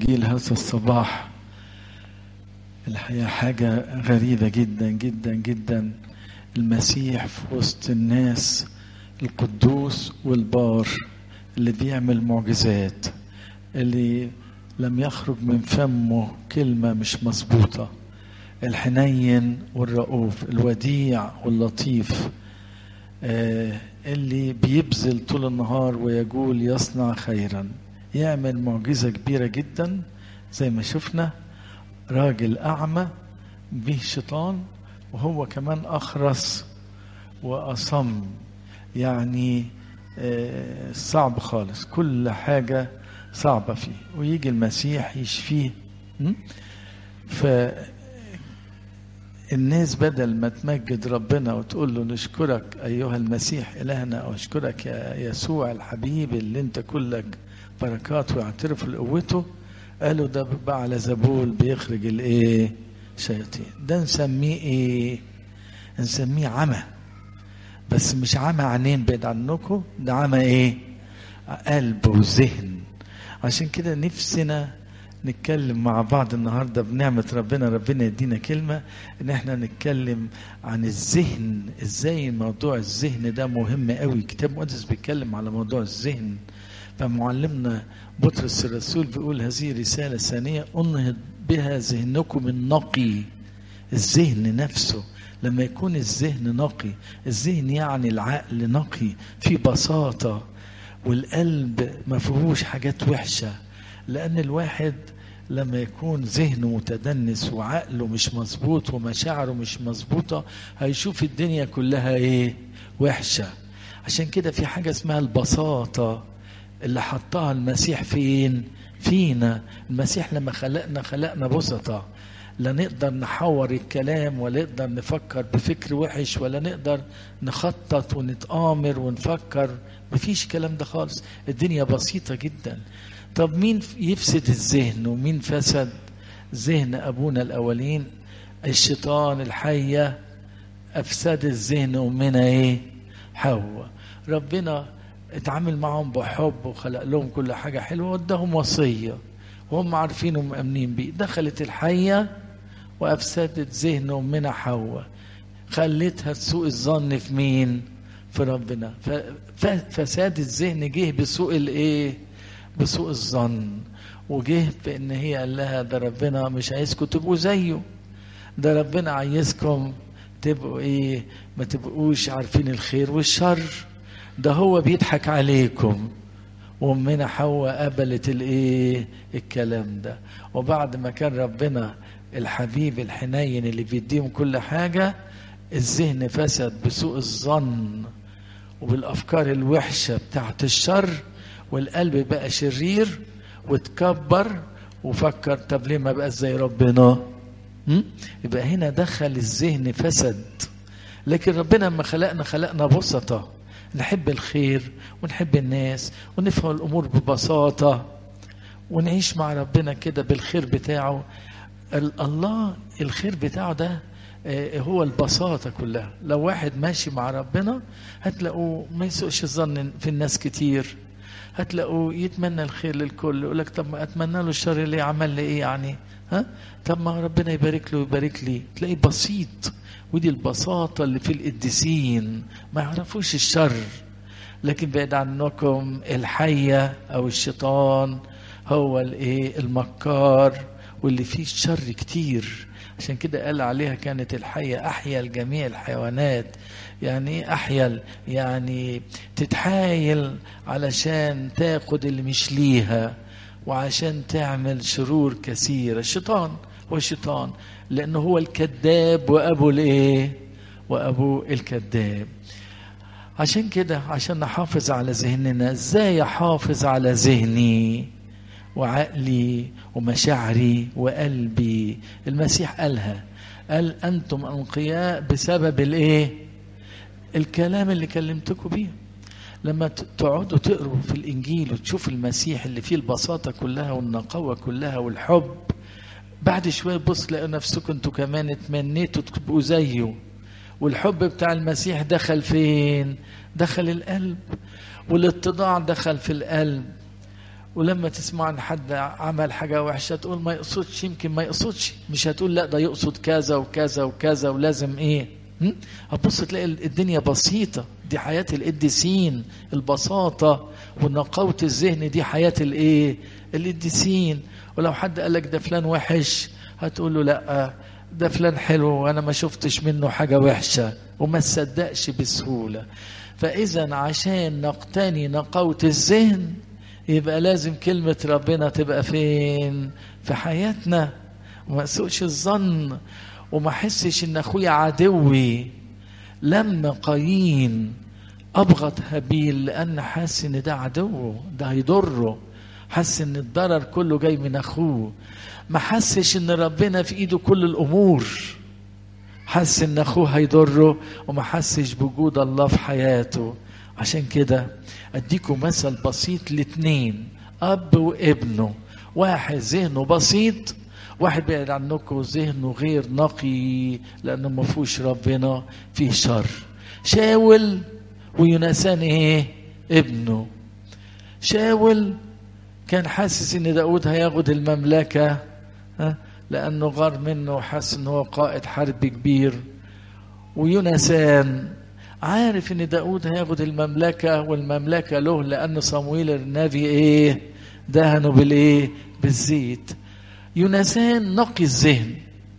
إنجيل هذا الصباح الحقيقة حاجة غريبة جدا جدا جدا المسيح في وسط الناس القدوس والبار اللي بيعمل معجزات اللي لم يخرج من فمه كلمة مش مظبوطة الحنين والرؤوف الوديع واللطيف آه اللي بيبذل طول النهار ويقول يصنع خيرا يعمل معجزة كبيرة جدا زي ما شفنا راجل أعمى به شيطان وهو كمان أخرس وأصم يعني آه صعب خالص كل حاجة صعبة فيه ويجي المسيح يشفيه ف الناس بدل ما تمجد ربنا وتقول له نشكرك أيها المسيح إلهنا أو أشكرك يا يسوع الحبيب اللي أنت كلك بركات ويعترفوا لقوته قالوا ده بقى على زبول بيخرج الإيه شياطين ده نسميه إيه نسميه عمى بس مش عمى عينين بعيد عنكم ده عمى إيه قلب وذهن عشان كده نفسنا نتكلم مع بعض النهارده بنعمه ربنا ربنا يدينا كلمه ان احنا نتكلم عن الذهن ازاي موضوع الذهن ده مهم قوي كتاب مقدس بيتكلم على موضوع الذهن فمعلمنا بطرس الرسول بيقول هذه رساله ثانيه انهض بها ذهنكم النقي الذهن نفسه لما يكون الذهن نقي الذهن يعني العقل نقي في بساطه والقلب ما فيهوش حاجات وحشه لان الواحد لما يكون ذهنه متدنس وعقله مش مظبوط ومشاعره مش مظبوطة هيشوف الدنيا كلها ايه وحشة عشان كده في حاجة اسمها البساطة اللي حطها المسيح فين فينا المسيح لما خلقنا خلقنا بسطة لا نقدر نحور الكلام ولا نقدر نفكر بفكر وحش ولا نقدر نخطط ونتآمر ونفكر مفيش الكلام ده خالص الدنيا بسيطة جدا طب مين يفسد الذهن ومين فسد ذهن ابونا الاولين الشيطان الحيه افسد الذهن امنا ايه حواء ربنا اتعامل معهم بحب وخلق لهم كل حاجه حلوه واداهم وصيه وهم عارفين ومأمنين بيه دخلت الحيه وافسدت ذهن امنا حواء خلتها تسوء الظن في مين في ربنا فساد الذهن جه بسوء الايه بسوء الظن وجه بان هي قال لها ده ربنا مش عايزكم تبقوا زيه ده ربنا عايزكم تبقوا ايه ما تبقوش عارفين الخير والشر ده هو بيضحك عليكم وامنا حواء قبلت الايه الكلام ده وبعد ما كان ربنا الحبيب الحنين اللي بيديهم كل حاجه الذهن فسد بسوء الظن وبالافكار الوحشه بتاعت الشر والقلب بقى شرير وتكبر وفكر طب ليه ما بقى زي ربنا يبقى هنا دخل الذهن فسد لكن ربنا لما خلقنا خلقنا بسطة نحب الخير ونحب الناس ونفهم الأمور ببساطة ونعيش مع ربنا كده بالخير بتاعه الله الخير بتاعه ده هو البساطة كلها لو واحد ماشي مع ربنا هتلاقوه ما يسوقش الظن في الناس كتير هتلاقوه يتمنى الخير للكل يقول لك طب ما اتمنى له الشر ليه عمل لي ايه يعني ها طب ما ربنا يبارك له ويبارك لي تلاقيه بسيط ودي البساطه اللي في القديسين ما يعرفوش الشر لكن بعيد عنكم الحيه او الشيطان هو الايه المكار واللي فيه الشر كتير عشان كده قال عليها كانت الحية أحيا الجميع الحيوانات يعني ايه أحيا يعني تتحايل علشان تاخد اللي مش ليها وعشان تعمل شرور كثيرة الشيطان هو الشيطان لأنه هو الكذاب وأبو الإيه وأبو الكذاب عشان كده عشان نحافظ على ذهننا ازاي احافظ على ذهني وعقلي ومشاعري وقلبي المسيح قالها قال انتم انقياء بسبب الايه الكلام اللي كلمتكم بيه لما تقعدوا تقروا في الانجيل وتشوفوا المسيح اللي فيه البساطه كلها والنقاوه كلها والحب بعد شويه بص لقوا نفسكم انتوا كمان اتمنيتوا تبقوا زيه والحب بتاع المسيح دخل فين دخل القلب والاتضاع دخل في القلب ولما تسمع ان حد عمل حاجه وحشه تقول ما يقصدش يمكن ما يقصدش مش هتقول لا ده يقصد كذا وكذا وكذا ولازم ايه هم؟ هتبص تلاقي الدنيا بسيطه دي حياه القديسين البساطه ونقاوه الذهن دي حياه الايه القديسين ولو حد قال لك ده فلان وحش هتقول له لا ده فلان حلو وانا ما شفتش منه حاجه وحشه وما تصدقش بسهوله فاذا عشان نقتني نقاوه الذهن يبقى لازم كلمة ربنا تبقى فين في حياتنا وما اسوقش الظن وما احسش ان اخويا عدوي لما قايين ابغض هابيل لان حاسس ان ده عدوه ده هيضره حس ان الضرر كله جاي من اخوه ما حسش ان ربنا في ايده كل الامور حس ان اخوه هيضره وما حسش بوجود الله في حياته عشان كده اديكم مثل بسيط لاتنين اب وابنه واحد ذهنه بسيط واحد بعيد عنكم ذهنه غير نقي لانه ما فيهوش ربنا فيه شر شاول ويونسان ايه ابنه شاول كان حاسس ان داود هياخد المملكة ها لانه غار منه وحاسس ان هو قائد حرب كبير ويونسان عارف ان داود هياخد المملكة والمملكة له لان صمويل النبي ايه دهنه بالايه بالزيت يونسان نقي الذهن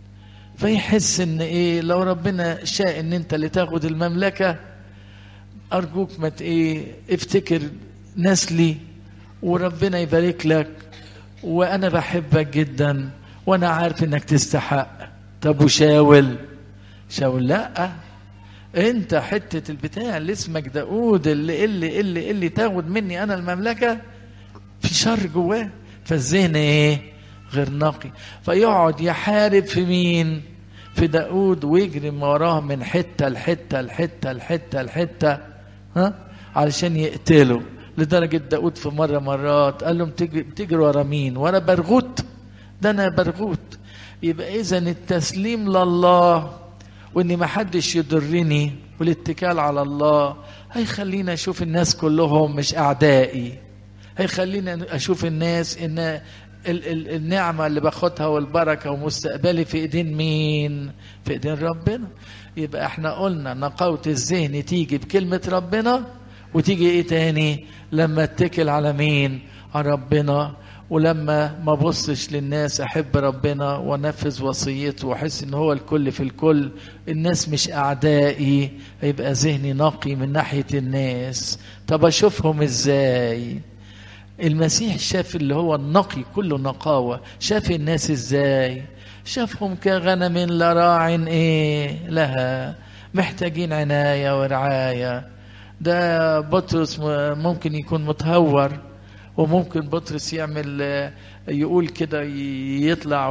فيحس ان ايه لو ربنا شاء ان انت اللي تاخد المملكة ارجوك ما ايه افتكر نسلي وربنا يبارك لك وانا بحبك جدا وانا عارف انك تستحق طب وشاول شاول لا انت حتة البتاع اللي اسمك داود اللي اللي اللي اللي تاخد مني انا المملكة في شر جواه فالذهن ايه غير نقي فيقعد يحارب في مين في داود ويجري وراه من حتة لحتة لحتة لحتة لحتة ها علشان يقتله لدرجة داود في مرة مرات قال لهم تجري ورا مين ورا برغوت ده انا برغوت يبقى اذا التسليم لله وان ما حدش يضرني والاتكال على الله هيخلينا اشوف الناس كلهم مش اعدائي هيخلينا اشوف الناس ان ال ال النعمه اللي باخدها والبركه ومستقبلي في ايدين مين في ايدين ربنا يبقى احنا قلنا نقاوه الذهن تيجي بكلمه ربنا وتيجي ايه تاني لما اتكل على مين على ربنا ولما ما بصش للناس احب ربنا وانفذ وصيته واحس ان هو الكل في الكل الناس مش اعدائي هيبقى ذهني نقي من ناحيه الناس طب اشوفهم ازاي المسيح شاف اللي هو النقي كله نقاوه شاف الناس ازاي شافهم كغنم لا راع ايه لها محتاجين عنايه ورعايه ده بطرس ممكن يكون متهور وممكن بطرس يعمل يقول كده يطلع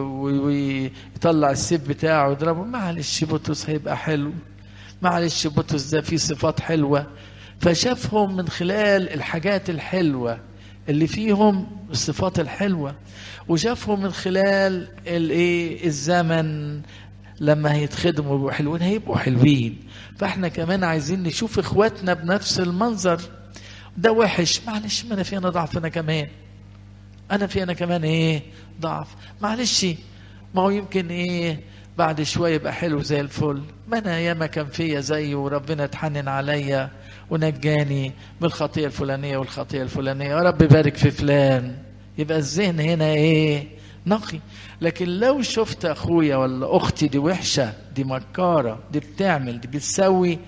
ويطلع السيف بتاعه ويضربه معلش بطرس هيبقى حلو معلش بطرس ده فيه صفات حلوة فشافهم من خلال الحاجات الحلوة اللي فيهم الصفات الحلوة وشافهم من خلال الايه الزمن لما هيتخدموا ويبقوا حلوين هيبقوا حلوين فاحنا كمان عايزين نشوف اخواتنا بنفس المنظر ده وحش معلش ما انا في انا ضعف انا كمان انا في انا كمان ايه ضعف معلش ما هو يمكن ايه بعد شويه يبقى حلو زي الفل ما انا ياما كان فيا زيه وربنا اتحنن عليا ونجاني من الخطيه الفلانيه والخطيه الفلانيه يا رب بارك في فلان يبقى الذهن هنا ايه نقي لكن لو شفت اخويا ولا اختي دي وحشه دي مكاره دي بتعمل دي بتسوي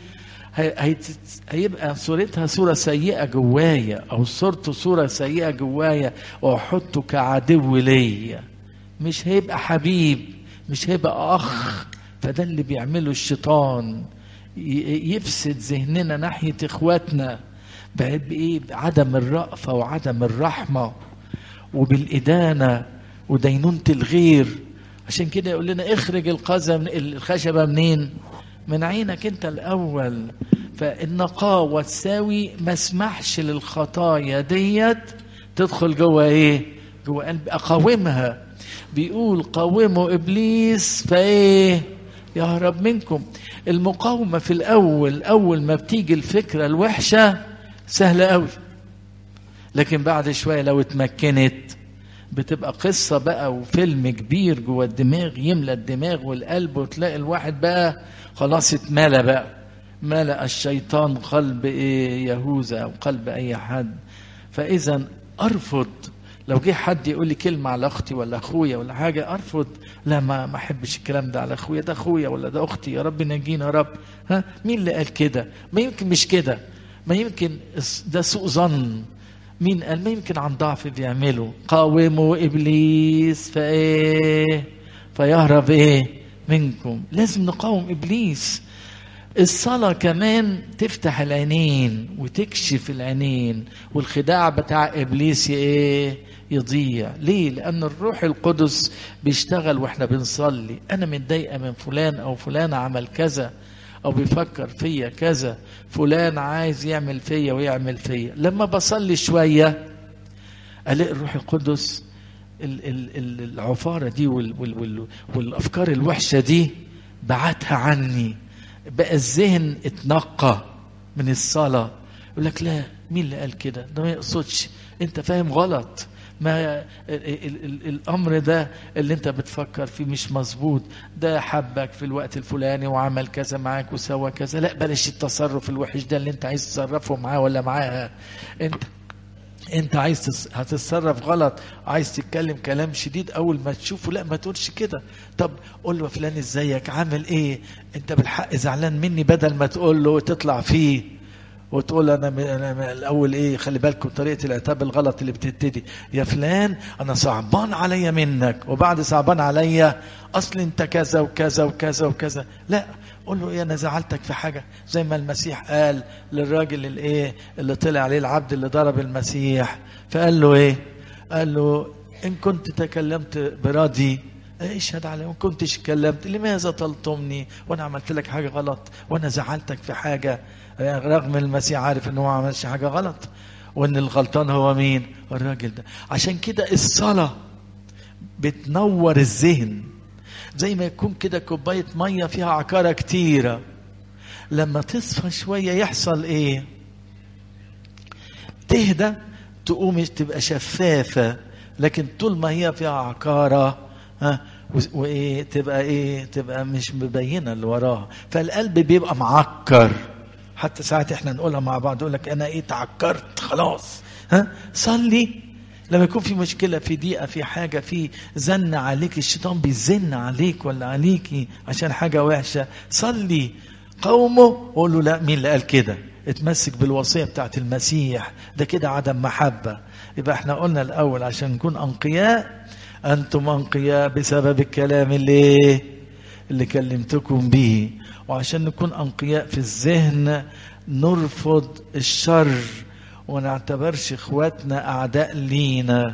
هيبقى صورتها صورة سيئة جوايا أو صورته صورة سيئة جوايا وأحطه كعدو ليا مش هيبقى حبيب مش هيبقى أخ فده اللي بيعمله الشيطان يفسد ذهننا ناحية إخواتنا بإيه بعدم الرأفة وعدم الرحمة وبالإدانة ودينونة الغير عشان كده يقول لنا اخرج القذى الخشبة منين من عينك انت الاول فالنقاوة تساوي ما اسمحش للخطايا ديت تدخل جوه ايه جوه قلبي اقاومها بيقول قاوموا ابليس فايه يهرب منكم المقاومة في الاول اول ما بتيجي الفكرة الوحشة سهلة قوي لكن بعد شويه لو اتمكنت بتبقى قصه بقى وفيلم كبير جوه الدماغ يملى الدماغ والقلب وتلاقي الواحد بقى خلاص اتملى بقى ملأ الشيطان قلب ايه يهوذا وقلب اي حد فاذا ارفض لو جه حد يقول لي كلمه على اختي ولا اخويا ولا حاجه ارفض لا ما ما احبش الكلام ده على اخويا ده اخويا ولا ده اختي يا رب نجينا يا رب ها مين اللي قال كده ما يمكن مش كده ما يمكن ده سوء ظن مين قال ما يمكن عن ضعف بيعملوا قاوموا ابليس فايه فيهرب ايه منكم لازم نقاوم ابليس الصلاة كمان تفتح العينين وتكشف العينين والخداع بتاع إبليس إيه يضيع ليه لأن الروح القدس بيشتغل وإحنا بنصلي أنا متضايقة من فلان أو فلان عمل كذا أو بيفكر فيا كذا فلان عايز يعمل فيا ويعمل فيا لما بصلي شوية ألاقي الروح القدس العفارة دي والأفكار الوحشة دي بعتها عني بقى الذهن اتنقى من الصلاة يقول لك لا مين اللي قال كده ده ما يقصدش انت فاهم غلط ما ال ال ال الامر ده اللي انت بتفكر فيه مش مظبوط ده حبك في الوقت الفلاني وعمل كذا معاك وسوى كذا لا بلاش التصرف الوحش ده اللي انت عايز تصرفه معاه ولا معاها انت انت عايز تس... هتتصرف غلط عايز تتكلم كلام شديد اول ما تشوفه لا ما تقولش كده طب قول له فلان ازيك عامل ايه انت بالحق زعلان مني بدل ما تقول له تطلع فيه وتقول انا من انا من الاول ايه خلي بالكم طريقه العتاب الغلط اللي بتبتدي يا فلان انا صعبان عليا منك وبعد صعبان عليا اصل انت كذا وكذا وكذا وكذا لا قول له ايه انا زعلتك في حاجه زي ما المسيح قال للراجل الايه اللي طلع عليه العبد اللي ضرب المسيح فقال له ايه قال له ان كنت تكلمت برادي اشهد علي وان كنتش اتكلمت لماذا تلطمني وانا عملت لك حاجه غلط وانا زعلتك في حاجه رغم المسيح عارف ان هو ما عملش حاجه غلط وان الغلطان هو مين الراجل ده عشان كده الصلاه بتنور الذهن زي ما يكون كده كوبايه ميه فيها عكاره كتيره لما تصفى شويه يحصل ايه تهدى تقوم تبقى شفافه لكن طول ما هي فيها عكاره ها وايه تبقى ايه تبقى مش مبينه اللي وراها فالقلب بيبقى معكر حتى ساعات احنا نقولها مع بعض يقول لك انا ايه تعكرت خلاص ها صلي لما يكون في مشكلة في ضيقة في حاجة في زن عليك الشيطان بيزن عليك ولا عليكي عشان حاجة وحشة صلي قومه وقول له لا مين اللي قال كده اتمسك بالوصية بتاعت المسيح ده كده عدم محبة يبقى احنا قلنا الأول عشان نكون أنقياء أنتم أنقياء بسبب الكلام اللي اللي كلمتكم به وعشان نكون أنقياء في الذهن نرفض الشر ونعتبرش اخواتنا اعداء لينا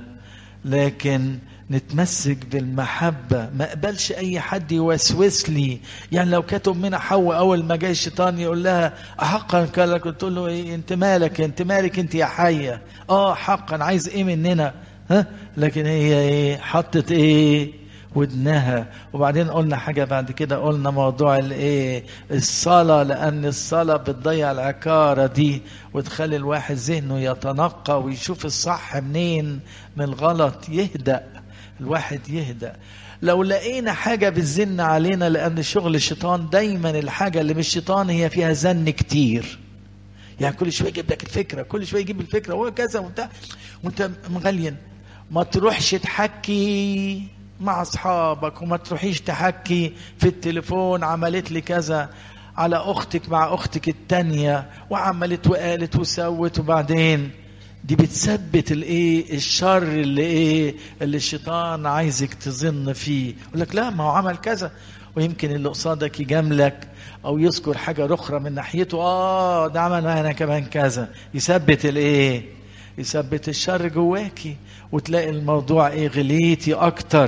لكن نتمسك بالمحبة ما اقبلش اي حد يوسوس لي يعني لو كانت امنا حواء اول ما جاي الشيطان يقول لها احقا قال لك قلت له ايه انت مالك انت مالك انت يا حية اه حقا عايز ايه مننا ها لكن هي ايه حطت ايه ودنها وبعدين قلنا حاجة بعد كده قلنا موضوع الايه الصلاة لأن الصلاة بتضيع العكارة دي وتخلي الواحد ذهنه يتنقى ويشوف الصح منين من الغلط يهدأ الواحد يهدأ لو لقينا حاجة بتزن علينا لأن شغل الشيطان دايما الحاجة اللي مش شيطان هي فيها زن كتير يعني كل شوية يجيب لك الفكرة كل شوية يجيب الفكرة وهو كذا وبتاع وانت مغلين ما تروحش تحكي مع اصحابك وما تروحيش تحكي في التليفون عملت لي كذا على اختك مع اختك التانية وعملت وقالت وسوت وبعدين دي بتثبت الايه الشر اللي ايه اللي الشيطان عايزك تظن فيه يقول لك لا ما هو عمل كذا ويمكن اللي قصادك يجاملك او يذكر حاجه اخرى من ناحيته اه ده عمل انا كمان كذا يثبت الايه يثبت الشر جواكي وتلاقي الموضوع ايه غليتي اكتر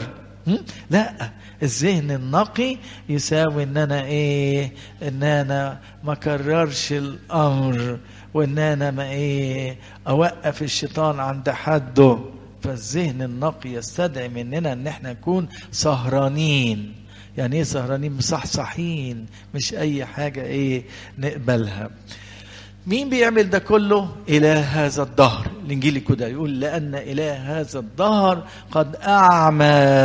لا الذهن النقي يساوي ان انا ايه ان انا ما كررش الامر وان انا ما ايه اوقف الشيطان عند حده فالذهن النقي يستدعي مننا ان احنا نكون سهرانين يعني ايه سهرانين مصحصحين مش اي حاجه ايه نقبلها مين بيعمل ده كله إله هذا الدهر الإنجيل كده يقول لأن إله هذا الدهر قد أعمى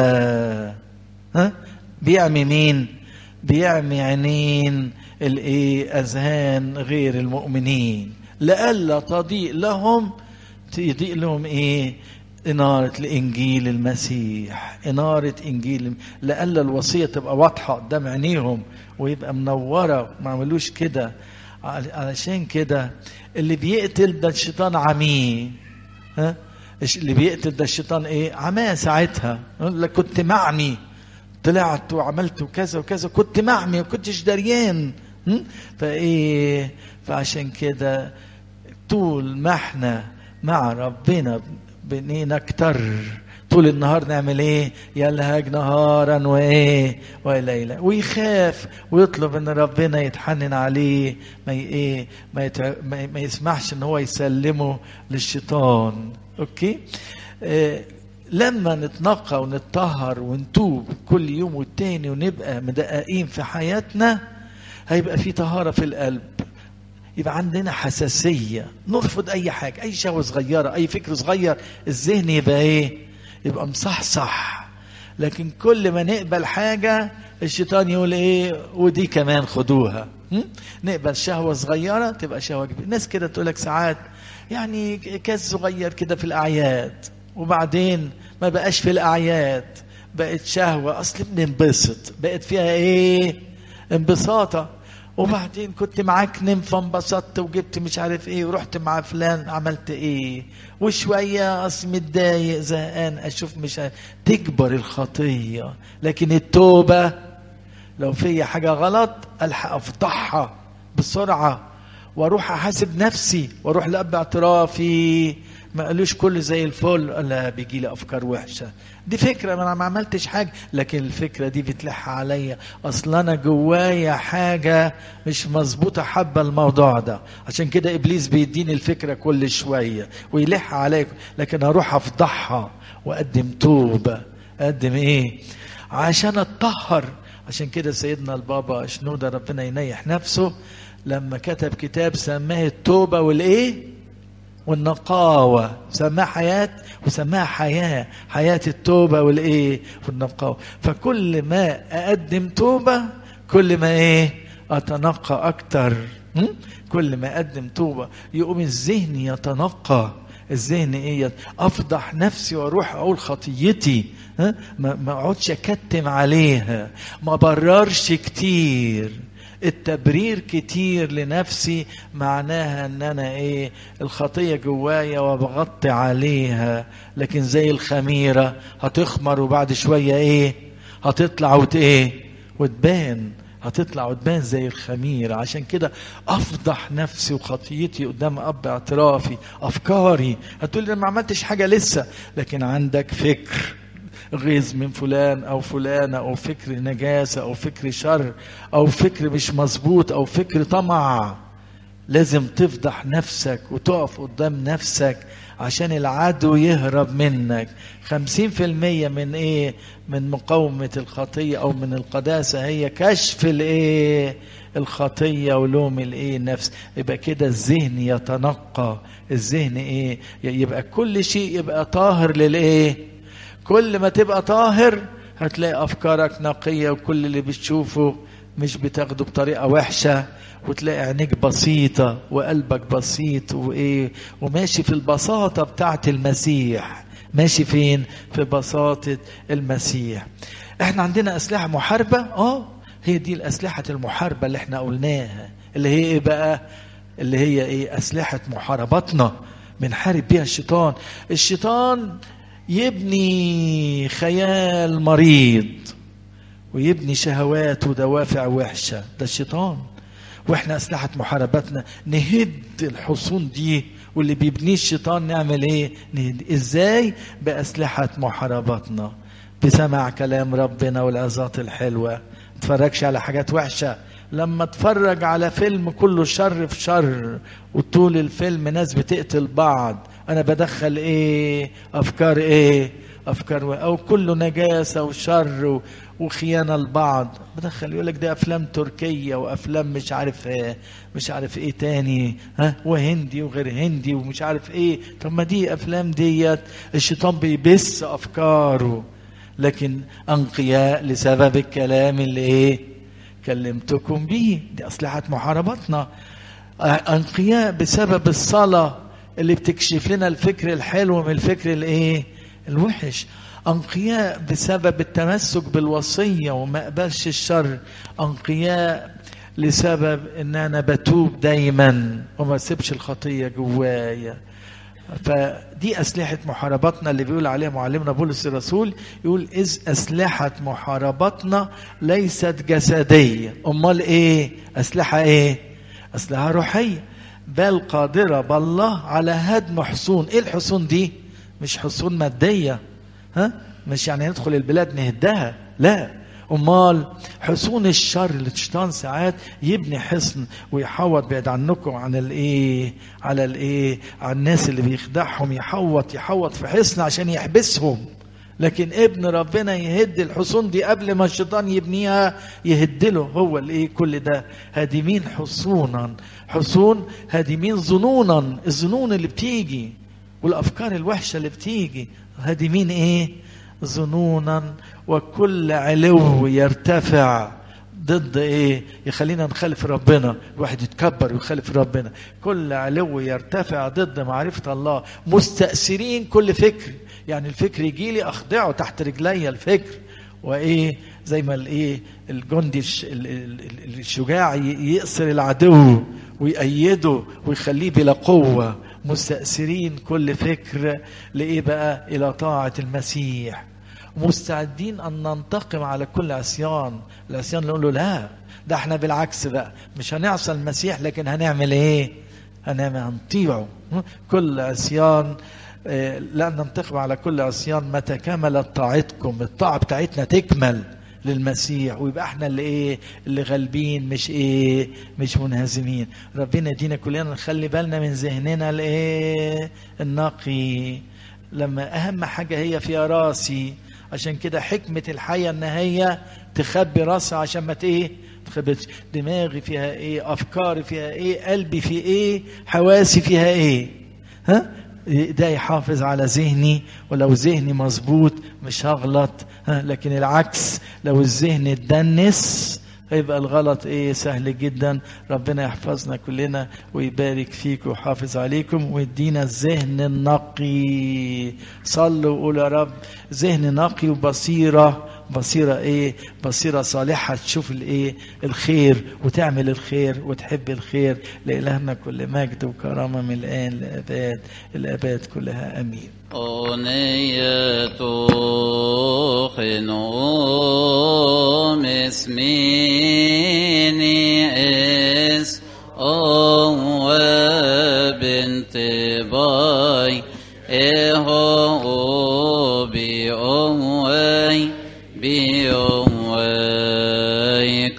ها بيعمي مين بيعمي عينين الايه اذهان غير المؤمنين لئلا تضيء لهم تضيء لهم ايه إنارة الإنجيل المسيح إنارة إنجيل لئلا الوصية تبقى واضحة قدام عينيهم ويبقى منورة ما عملوش كده علشان كده اللي بيقتل ده الشيطان عميه ها اللي بيقتل ده الشيطان ايه عماه ساعتها يقول لك كنت معني طلعت وعملت وكذا وكذا كنت معمي ما كنتش دريان فايه فعشان كده طول ما احنا مع ربنا بنكتر طول النهار نعمل ايه يلهج نهارا وايه وليلا ويخاف ويطلب ان ربنا يتحنن عليه ما ايه ما, يتع... ما يسمحش ان هو يسلمه للشيطان اوكي آه لما نتنقى ونتطهر ونتوب كل يوم والتاني ونبقى مدققين في حياتنا هيبقى في طهارة في القلب يبقى عندنا حساسية نرفض أي حاجة أي شهوة صغيرة أي فكر صغير الذهن يبقى إيه يبقى مصحصح لكن كل ما نقبل حاجة الشيطان يقول إيه ودي كمان خدوها نقبل شهوة صغيرة تبقى شهوة كبيرة ناس كده تقول لك ساعات يعني كاس صغير كده في الأعياد وبعدين ما بقاش في الأعياد بقت شهوة أصل بننبسط بقت فيها إيه انبساطة وبعدين كنت معاك نم فانبسطت وجبت مش عارف ايه ورحت مع فلان عملت ايه وشوية اصل متضايق زهقان اشوف مش عارف تكبر الخطية لكن التوبة لو في حاجة غلط الحق افضحها بسرعة واروح احاسب نفسي واروح لاب اعترافي ما قالوش كل زي الفل لا بيجي لي افكار وحشه دي فكره ما انا ما عملتش حاجه لكن الفكره دي بتلح عليا اصل انا جوايا حاجه مش مظبوطه حابه الموضوع ده عشان كده ابليس بيديني الفكره كل شويه ويلح عليك لكن اروح افضحها واقدم توبه اقدم ايه عشان اتطهر عشان كده سيدنا البابا شنوده ربنا ينيح نفسه لما كتب كتاب سماه التوبه والايه والنقاوة سماها حياة وسماها حياة حياة التوبة والإيه والنقاوة فكل ما أقدم توبة كل ما إيه أتنقى أكتر كل ما أقدم توبة يقوم الذهن يتنقى الذهن ايه افضح نفسي واروح اقول خطيتي ها ما اقعدش اكتم عليها ما بررش كتير التبرير كتير لنفسي معناها ان انا ايه الخطيه جوايا وبغطي عليها لكن زي الخميره هتخمر وبعد شويه ايه هتطلع وت ايه وتبان هتطلع وتبان زي الخميره عشان كده افضح نفسي وخطيتي قدام اب اعترافي افكاري هتقول لي ما عملتش حاجه لسه لكن عندك فكر غيظ من فلان او فلانه او فكر نجاسه او فكر شر او فكر مش مظبوط او فكر طمع لازم تفضح نفسك وتقف قدام نفسك عشان العدو يهرب منك خمسين في المية من ايه من مقاومة الخطية او من القداسة هي كشف الايه الخطية ولوم الايه النفس يبقى كده الذهن يتنقى الذهن ايه يبقى كل شيء يبقى طاهر للايه كل ما تبقى طاهر هتلاقي افكارك نقيه وكل اللي بتشوفه مش بتاخده بطريقه وحشه وتلاقي عينيك بسيطه وقلبك بسيط وايه وماشي في البساطه بتاعت المسيح ماشي فين في بساطه المسيح احنا عندنا اسلحه محاربه اه هي دي الاسلحه المحاربه اللي احنا قلناها اللي هي ايه بقى اللي هي ايه اسلحه محاربتنا بنحارب بيها الشيطان الشيطان يبني خيال مريض ويبني شهوات ودوافع وحشة ده الشيطان واحنا أسلحة محاربتنا نهد الحصون دي واللي بيبنيه الشيطان نعمل ايه نهد ازاي بأسلحة محاربتنا بسمع كلام ربنا والعظات الحلوة تفرجش على حاجات وحشة لما اتفرج على فيلم كله شر في شر وطول الفيلم ناس بتقتل بعض انا بدخل ايه افكار ايه افكار او كله نجاسه وشر و- وخيانه لبعض بدخل يقول لك ده افلام تركيه وافلام مش عارف آه، مش عارف ايه تاني ها وهندي وغير هندي ومش عارف ايه طب ما دي افلام ديت الشيطان بيبث افكاره لكن انقياء لسبب الكلام اللي ايه كلمتكم به دي اسلحه محاربتنا انقياء بسبب الصلاه اللي بتكشف لنا الفكر الحلو من الفكر الايه الوحش انقياء بسبب التمسك بالوصيه وما اقبلش الشر انقياء لسبب ان انا بتوب دايما وما اسيبش الخطيه جوايا فدي أسلحة محاربتنا اللي بيقول عليها معلمنا بولس الرسول يقول إذ أسلحة محاربتنا ليست جسدية أمال إيه أسلحة إيه أسلحة روحية بل قادرة بالله على هدم حصون إيه الحصون دي مش حصون مادية ها مش يعني ندخل البلاد نهدها لا امال حصون الشر اللي الشيطان ساعات يبني حصن ويحوط بعيد عنكم عن الايه على الايه على الناس اللي بيخدعهم يحوط يحوط في حصن عشان يحبسهم لكن ابن ربنا يهد الحصون دي قبل ما الشيطان يبنيها يهدله هو الايه كل ده هادمين حصونا حصون هادمين ظنونا الظنون اللي بتيجي والافكار الوحشه اللي بتيجي هادمين ايه ظنونا وكل علو يرتفع ضد ايه يخلينا نخالف ربنا الواحد يتكبر ويخالف ربنا كل علو يرتفع ضد معرفة الله مستأثرين كل فكر يعني الفكر يجي لي اخضعه تحت رجلي الفكر وايه زي ما الايه الجندي الش- ال- ال- ال- الشجاع ي- يأسر العدو ويأيده ويخليه بلا قوة مستأثرين كل فكر لإيه بقى إلى طاعة المسيح مستعدين أن ننتقم على كل عصيان العصيان نقول له لا ده احنا بالعكس بقى مش هنعصى المسيح لكن هنعمل ايه هنعمل هنطيعه كل عصيان آه، لا ننتقم على كل عصيان متى كملت طاعتكم الطاعة بتاعتنا تكمل للمسيح ويبقى احنا اللي ايه اللي غالبين مش ايه مش منهزمين ربنا يدينا كلنا نخلي بالنا من ذهننا الايه النقي لما اهم حاجه هي فيها راسي عشان كده حكمه الحياه ان هي تخبي راسها عشان ما ت- ايه تخبيش دماغي فيها ايه افكاري فيها ايه قلبي فيه ايه حواسي فيها ايه ها ده يحافظ على ذهني ولو ذهني مظبوط مش هغلط ها لكن العكس لو الذهن اتدنس هيبقى الغلط ايه سهل جدا ربنا يحفظنا كلنا ويبارك فيك ويحافظ عليكم ويدينا الذهن النقي صلوا وقولوا يا رب ذهن نقي وبصيره بصيرة ايه بصيرة صالحة تشوف الايه الخير وتعمل الخير وتحب الخير لإلهنا كل مجد وكرامة من الآن لأباد الأباد كلها أمين أغنية خنوم اسميني اس أو بنت باي إهو بي أموي بي